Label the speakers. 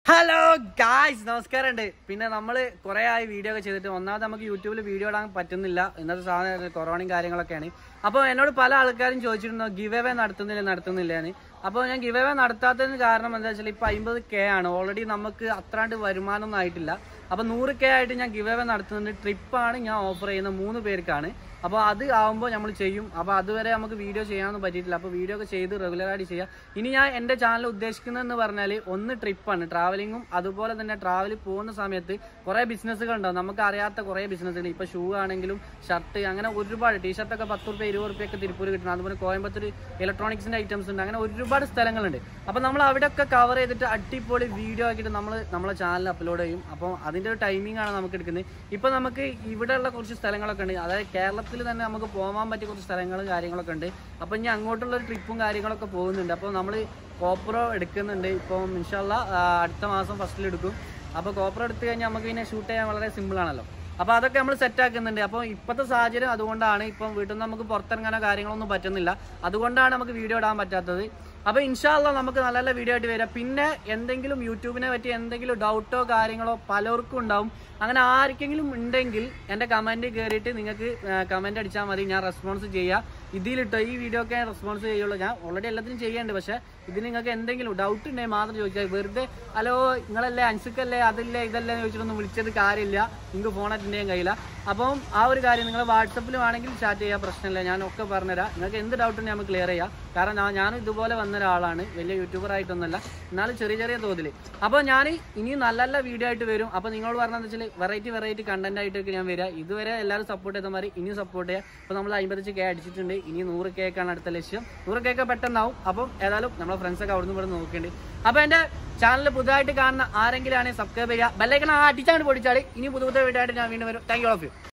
Speaker 1: hello guys നമസ്കാരമുണ്ട് പിന്നെ നമ്മൾ കുറേ ആയി വീഡിയോ ഒക്കെ ചെയ്തിട്ട് ഒന്നാമത് നമുക്ക് യൂട്യൂബിൽ വീഡിയോ ഇടാൻ പറ്റുന്നില്ല ഇന്നത്തെ സാധനം കൊറോണയും കാര്യങ്ങളൊക്കെയാണ് അപ്പോൾ എന്നോട് പല ആൾക്കാരും ചോദിച്ചിരുന്നു ഗിവ് അവേ നടത്തുന്നില്ല നടത്തുന്നില്ലേന്ന് അപ്പോൾ ഞാൻ ഗിവ് അവേ നടത്താത്തതിന് കാരണം എന്താ വെച്ചാൽ ഇപ്പോൾ അമ്പത് കെ ആണ് ഓൾറെഡി നമുക്ക് അത്രാണ്ട് വരുമാനമൊന്നും ആയിട്ടില്ല അപ്പോൾ നൂറ് കെ ആയിട്ട് ഞാൻ ഗിവ് അവേ നടത്തുന്നുണ്ട് ട്രിപ്പാണ് ഞാൻ ഓഫർ ചെയ്യുന്ന മൂന്ന് പേർക്കാണ് അപ്പോൾ അത് ആവുമ്പോൾ നമ്മൾ ചെയ്യും അപ്പോൾ അതുവരെ നമുക്ക് വീഡിയോ ചെയ്യാനൊന്നും പറ്റിയിട്ടില്ല അപ്പോൾ വീഡിയോ ഒക്കെ ചെയ്ത് റെഗുലറായിട്ട് ചെയ്യാം ഇനി ഞാൻ എൻ്റെ ചാനൽ ഉദ്ദേശിക്കുന്നതെന്ന് പറഞ്ഞാൽ ഒന്ന് ട്രിപ്പാണ് ട്രാവലിങ്ങും അതുപോലെ തന്നെ ട്രാവൽ പോകുന്ന സമയത്ത് കുറേ ബിസിനസ്സുകൾ ഉണ്ടാവും നമുക്ക് അറിയാത്ത കുറേ ബിസിനസ്സുകൾ ഇപ്പോൾ ഷൂ ആണെങ്കിലും ഷർട്ട് അങ്ങനെ ഒരുപാട് ടീഷർട്ടൊക്കെ പത്ത് റുപ്യ ഇരുപത് റുപ്യൊക്കെ തിരുപ്പൂർ കിട്ടുന്നത് അതുപോലെ കോയമ്പത്തൂർ ഇലക്ട്രോണിക്സിൻ്റെ ഐറ്റംസ് ഉണ്ട് അങ്ങനെ ഒരുപാട് സ്ഥലങ്ങളുണ്ട് അപ്പോൾ നമ്മൾ അവിടെയൊക്കെ കവർ ചെയ്തിട്ട് അടിപൊളി വീഡിയോ ആക്കിയിട്ട് നമ്മൾ നമ്മളെ ചാനൽ അപ്ലോഡ് ചെയ്യും അപ്പോൾ അതിൻ്റെ ഒരു ടൈമിംഗ് ആണ് നമുക്ക് എടുക്കുന്നത് ഇപ്പോൾ നമുക്ക് ഇവിടെയുള്ള കുറച്ച് സ്ഥലങ്ങളൊക്കെ ഉണ്ട് അതായത് കേരളത്തിൽ തന്നെ നമുക്ക് പോകാൻ പറ്റിയ കുറച്ച് സ്ഥലങ്ങളും കാര്യങ്ങളൊക്കെ ഉണ്ട് അപ്പോൾ ഇനി അങ്ങോട്ടുള്ള ഒരു ട്രിപ്പും കാര്യങ്ങളൊക്കെ പോകുന്നുണ്ട് അപ്പോൾ നമ്മൾ കോപ്പറോ എടുക്കുന്നുണ്ട് ഇപ്പം ഇൻഷാല്ല അടുത്ത മാസം ഫസ്റ്റിൽ എടുക്കും അപ്പോൾ കോപ്പറോ എടുത്തു കഴിഞ്ഞാൽ നമുക്ക് പിന്നെ ഷൂട്ട് ചെയ്യാൻ വളരെ സിമ്പിൾ ആണല്ലോ അപ്പോൾ അതൊക്കെ നമ്മൾ സെറ്റ് ആക്കുന്നുണ്ട് അപ്പോൾ ഇപ്പോഴത്തെ സാഹചര്യം അതുകൊണ്ടാണ് ഇപ്പം വീട്ടിൽ നിന്ന് നമുക്ക് പുറത്തിറങ്ങാനോ കാര്യങ്ങളൊന്നും പറ്റുന്നില്ല അതുകൊണ്ടാണ് നമുക്ക് വീഡിയോ ഇടാൻ പറ്റാത്തത് അപ്പോൾ ഇൻഷാല്ല നമുക്ക് നല്ല നല്ല വീഡിയോ ആയിട്ട് വരാം പിന്നെ എന്തെങ്കിലും യൂട്യൂബിനെ പറ്റി എന്തെങ്കിലും ഡൗട്ടോ കാര്യങ്ങളോ പലർക്കും ഉണ്ടാവും അങ്ങനെ ആർക്കെങ്കിലും ഉണ്ടെങ്കിൽ എൻ്റെ കമൻറ്റ് കയറിയിട്ട് നിങ്ങൾക്ക് കമൻറ്റ് അടിച്ചാൽ മതി ഞാൻ റെസ്പോൺസ് ചെയ്യാം ഇതിലിട്ടോ ഈ വീഡിയോ ഒക്കെ റെസ്പോൺസ് ചെയ്യുള്ളൂ ഞാൻ ഓൾറെഡി എല്ലാത്തിനും ചെയ്യുന്നുണ്ട് പക്ഷേ ഇതിന് നിങ്ങൾക്ക് എന്തെങ്കിലും ഡൗട്ട് ഉണ്ടെങ്കിൽ മാത്രം ചോദിച്ചാൽ വെറുതെ ഹലോ നിങ്ങളല്ലേ അൻസുക്കല്ലേ അതില്ലേ ഇതല്ലേ എന്ന് ചോദിച്ചിട്ടൊന്നും വിളിച്ചത് കാര്യമില്ല നിങ്ങൾക്ക് ഫോൺ അറ്റൻഡ് ചെയ്യാൻ കഴിയില്ല അപ്പം ആ ഒരു കാര്യം നിങ്ങൾ വാട്സപ്പിൽ വേണമെങ്കിൽ ചാറ്റ് ചെയ്യാൻ പ്രശ്നമില്ല ഞാൻ ഒക്കെ പറഞ്ഞുതരാം നിങ്ങൾക്ക് എന്ത് ഡൗട്ട് ഉണ്ടെങ്കിൽ നമുക്ക് ക്ലിയർ ചെയ്യാം കാരണം ഞാൻ- ഞാനും ഇതുപോലെ വന്ന ഒരാളാണ് വലിയ യൂട്യൂബർ ആയിട്ടൊന്നുമല്ല എന്നാലും ചെറിയ ചെറിയ തോതിൽ അപ്പോൾ ഞാൻ ഇനിയും നല്ല നല്ല വീഡിയോ ആയിട്ട് വരും അപ്പോൾ നിങ്ങളോട് പറഞ്ഞതെന്ന് വെച്ചാൽ വെറൈറ്റി വെറൈറ്റി കണ്ടന്റ് ആയിട്ടൊക്കെ ഞാൻ വരിക ഇതുവരെ എല്ലാവരും സപ്പോർട്ട് ചെയ്ത മാതിരി ഇനിയും സപ്പോർട്ട് ചെയ്യുക അപ്പോൾ നമ്മൾ അമ്പത്തഞ്ച് കെ അടിച്ചിട്ടുണ്ട് ഇനി നൂറ് കേക്കാണ് അടുത്ത ലക്ഷ്യം നൂറ് കേക്ക് പെട്ടെന്നാവും അപ്പം ഏതായാലും നമ്മളെ ഫ്രണ്ട്സൊക്കെ അവിടുന്ന് ഇവിടെ നോക്കേണ്ടി അപ്പോൾ എൻ്റെ ചാനൽ പുതുതായിട്ട് കാണുന്ന ആരെങ്കിലും ആണെങ്കിൽ സബ്സ്ക്രൈബ് ചെയ്യുക ബെല്ലൈക്കൺ ആ അടിച്ചാണ്ട് പൊടിച്ചാൽ ഇനി പുതു പുതിയ വീഡിയോ ആയിട്ട് ഞാൻ വീണ്ടും വരും താങ്ക് യു ഓഫ് യു